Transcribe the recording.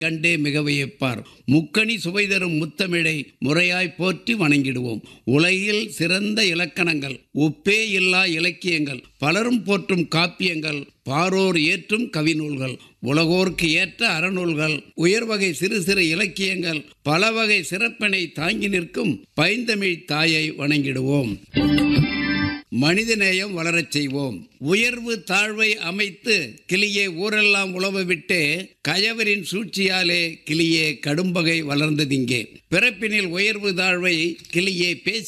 கண்டே மிக வியப்பார் முக்கணி சுவை தரும் முத்தமிழை முறையாய் போற்றி வணங்கிடுவோம் உலகில் சிறந்த இலக்கணங்கள் ஒப்பே இல்லா இலக்கியங்கள் பலரும் போற்றும் காப்பியங்கள் பாரோர் ஏற்றும் கவிநூல்கள் உலகோர்க்கு ஏற்ற அறநூல்கள் உயர்வகை சிறு சிறு இலக்கியங்கள் பல வகை சிறப்பினை தாங்கி நிற்கும் பைந்தமிழ் தாயை வணங்கிடுவோம் மனிதநேயம் வளரச் செய்வோம் உயர்வு தாழ்வை அமைத்து கிளியே ஊரெல்லாம் உழவ விட்டு கயவரின் சூழ்ச்சியாலே கிளியே கடும்பகை வளர்ந்ததிங்கே பிறப்பினில் உயர்வு தாழ்வை கிளியே பேசி